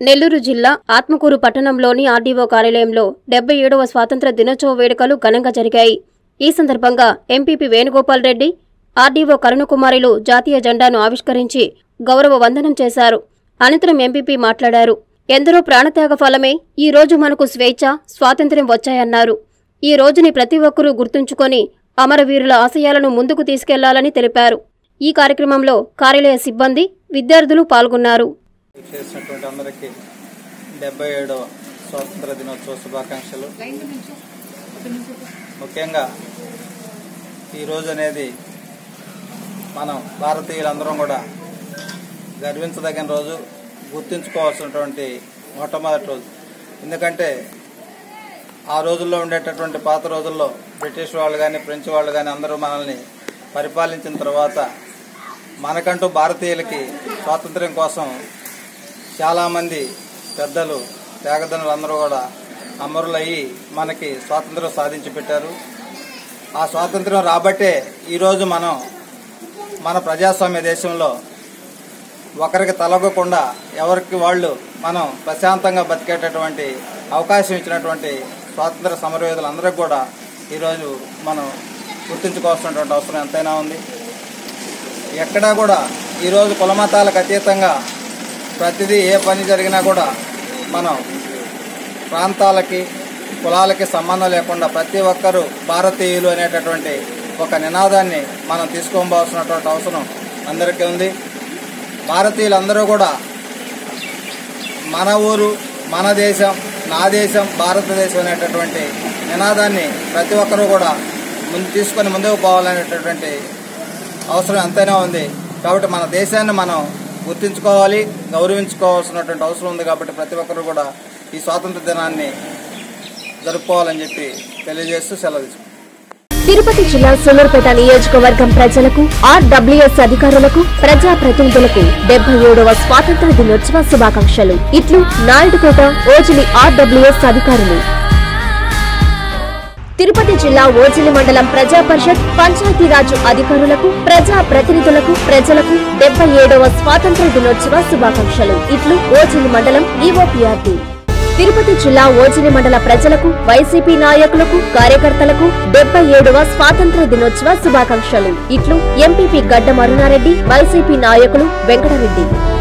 నెల్లూరు జిల్లా ఆత్మకూరు పట్టణంలోని ఆర్డీఓ కార్యాలయంలో డెబ్బై ఏడవ స్వాతంత్ర దినోత్సవ వేడుకలు ఘనంగా జరిగాయి ఈ సందర్భంగా ఎంపీపీ వేణుగోపాల్ రెడ్డి ఆర్డీఓ కరుణకుమారిలు జాతీయ జెండాను ఆవిష్కరించి గౌరవ వందనం చేశారు అనంతరం ఎంపీపీ మాట్లాడారు ఎందరో ప్రాణత్యాగ ఫలమే ఈ రోజు మనకు స్వేచ్ఛ స్వాతంత్ర్యం వచ్చాయన్నారు ఈ రోజుని ప్రతి ఒక్కరూ గుర్తుంచుకొని అమరవీరుల ఆశయాలను ముందుకు తీసుకెళ్లాలని తెలిపారు ఈ కార్యక్రమంలో కార్యాలయ సిబ్బంది విద్యార్థులు పాల్గొన్నారు చేసినటువంటి అందరికీ డెబ్బై ఏడవ స్వాతంత్ర దినోత్సవ శుభాకాంక్షలు ముఖ్యంగా ఈ రోజు అనేది మనం భారతీయులందరం కూడా గర్వించదగిన రోజు గుర్తుంచుకోవాల్సినటువంటి మొట్టమొదటి రోజు ఎందుకంటే ఆ రోజుల్లో ఉండేటటువంటి పాత రోజుల్లో బ్రిటిష్ వాళ్ళు కానీ ఫ్రెంచ్ వాళ్ళు కానీ అందరూ మనల్ని పరిపాలించిన తర్వాత మనకంటూ భారతీయులకి స్వాతంత్ర్యం కోసం చాలామంది పెద్దలు త్యాగదనులు అందరూ కూడా అమరులయ్యి మనకి స్వాతంత్రం సాధించి పెట్టారు ఆ స్వాతంత్రం రాబట్టే ఈరోజు మనం మన ప్రజాస్వామ్య దేశంలో ఒకరికి తలగకుండా ఎవరికి వాళ్ళు మనం ప్రశాంతంగా బతికేటటువంటి అవకాశం ఇచ్చినటువంటి స్వాతంత్ర సమరయోధులందరికీ కూడా ఈరోజు మనం గుర్తుంచుకోవాల్సినటువంటి అవసరం ఎంతైనా ఉంది ఎక్కడా కూడా ఈరోజు కులమతాలకు అతీతంగా ప్రతిదీ ఏ పని జరిగినా కూడా మనం ప్రాంతాలకి కులాలకి సంబంధం లేకుండా ప్రతి ఒక్కరూ భారతీయులు అనేటటువంటి ఒక నినాదాన్ని మనం తీసుకోవాల్సినటువంటి అవసరం అందరికీ ఉంది భారతీయులందరూ కూడా మన ఊరు మన దేశం నా దేశం భారతదేశం అనేటటువంటి నినాదాన్ని ప్రతి ఒక్కరూ కూడా ముందు తీసుకొని ముందుకు పోవాలనేటటువంటి అవసరం ఎంతైనా ఉంది కాబట్టి మన దేశాన్ని మనం గుర్తించుకోవాలి గౌరవించుకోవాల్సినటువంటి అవసరం ఉంది కాబట్టి ప్రతి ఒక్కరు కూడా ఈ స్వాతంత్ర దినాన్ని జరుపుకోవాలని చెప్పి తెలియజేస్తూ సెలవు తీసుకుంటాం తిరుపతి జిల్లా సూలూరుపేట నియోజకవర్గం ప్రజలకు ఆర్డబ్ల్యూఎస్ అధికారులకు ప్రజా ప్రతినిధులకు డెబ్బై ఏడవ స్వాతంత్ర దినోత్సవ శుభాకాంక్షలు ఇట్లు నాయుడుపేట ఓజిలి ఆర్డబ్ల్యూఎస్ అధికారులు తిరుపతి జిల్లా ఓజిలి మండలం ప్రజా పరిషత్ పంచాయతీరాజ్ అధికారులకు ప్రజా ప్రతినిధులకు ప్రజలకు డెబ్బై ఏడవ స్వాతంత్ర దినోత్సవ శుభాకాంక్షలు ఇట్లు ఓజిలి మండలం ఈఓపీఆర్టీ తిరుపతి జిల్లా ఓజిలి మండల ప్రజలకు వైసీపీ నాయకులకు కార్యకర్తలకు డెబ్బై ఏడవ స్వాతంత్ర దినోత్సవ శుభాకాంక్షలు ఇట్లు ఎంపీపీ గడ్డ మరునారెడ్డి వైసీపీ నాయకులు వెంకటరెడ్డి